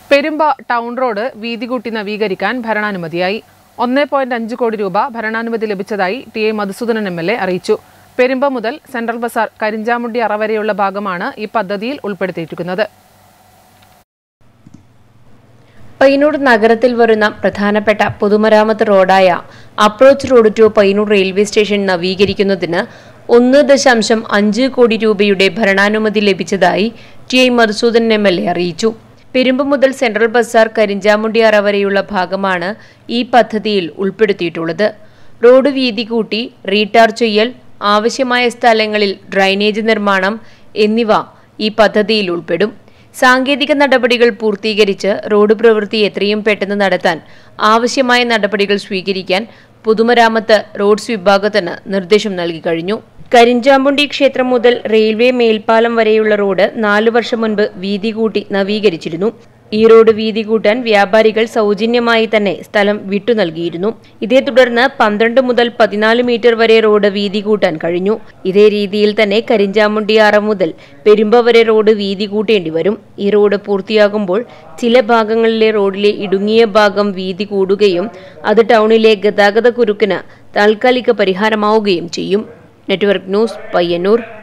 Perumba town road വീതി കൂട്ടി നവീകരിക്കാൻ ഭരണാനുമതിയായി ഒന്നേ പോയിന്റ് അഞ്ച് കോടി രൂപ ഭരണാനുമതി ലഭിച്ചതായി T A Madhusoodanan M L A അറിയിച്ചു പെരുമ്പ മുതൽ സെൻട്രൽ ബസാർ കരിഞ്ചാമുണ്ടി അറ വരെയുള്ള ഭാഗമാണ് ഈ പദ്ധതിയിൽ ഉൾപ്പെടുത്തിയിരിക്കുന്നത് പയ്യന്നൂർ നഗരത്തിൽ വരുന്ന പ്രധാനപ്പെട്ട പൊതുമരാമത്ത് റോഡായ approach road to Payyanur railway station നവീകരിക്കുന്നതിന് ഒന്ന് ദശാംശം അഞ്ച് കോടി രൂപയുടെ ഭരണാനുമതി ലഭിച്ചതായി T I Madhusoodanan M L A അറിയിച്ചു പെരുമ്പ് മുതൽ സെൻട്രൽ ബസാർ കരിഞ്ചാമുണ്ടി അറ വരെയുള്ള ഭാഗമാണ് ഈ പദ്ധതിയിൽ ഉൾപ്പെടുത്തിയിട്ടുള്ളത് റോഡ് വീതി കൂട്ടി റീടാർ ചെയ്യൽ ആവശ്യമായ സ്ഥലങ്ങളിൽ ഡ്രൈനേജ് നിർമ്മാണം എന്നിവ ഈ പദ്ധതിയിൽ ഉൾപ്പെടും സാങ്കേതിക നടപടികൾ പൂർത്തീകരിച്ച് റോഡ് പ്രവൃത്തി എത്രയും പെട്ടെന്ന് നടത്താൻ ആവശ്യമായ നടപടികൾ സ്വീകരിക്കാൻ പൊതുമരാമത്ത് റോഡ്സ് വിഭാഗത്തിന് നിർദ്ദേശം നൽകി കഴിഞ്ഞു കരിഞ്ചാമ്പുണ്ടി ക്ഷേത്രം മുതൽ റെയിൽവേ മേൽപ്പാലം വരെയുള്ള റോഡ് നാലു വർഷം മുൻപ് വീതി കൂട്ടി നവീകരിച്ചിരുന്നു ഈ റോഡ് വീതി കൂട്ടാൻ വ്യാപാരികൾ സൗജന്യമായി തന്നെ സ്ഥലം വിട്ടു നൽകിയിരുന്നു ഇതേ തുടർന്ന് പന്ത്രണ്ട് മുതൽ പതിനാല് മീറ്റർ വരെ റോഡ് വീതി കൂട്ടാൻ കഴിഞ്ഞു ഇതേ രീതിയിൽ തന്നെ കരിഞ്ചാമുണ്ടിയാറ മുതൽ പെരുമ്പ വരെ റോഡ് വീതി കൂട്ടേണ്ടി വരും ഈ റോഡ് പൂർത്തിയാകുമ്പോൾ ചില ഭാഗങ്ങളിലെ റോഡിലെ ഇടുങ്ങിയ ഭാഗം വീതി കൂടുകയും അത് ടൗണിലെ ഗതാഗത കുരുക്കിന് താൽക്കാലിക പരിഹാരമാവുകയും ചെയ്യും നെറ്റ്വർക്ക് ന്യൂസ് പയ്യന്നൂർ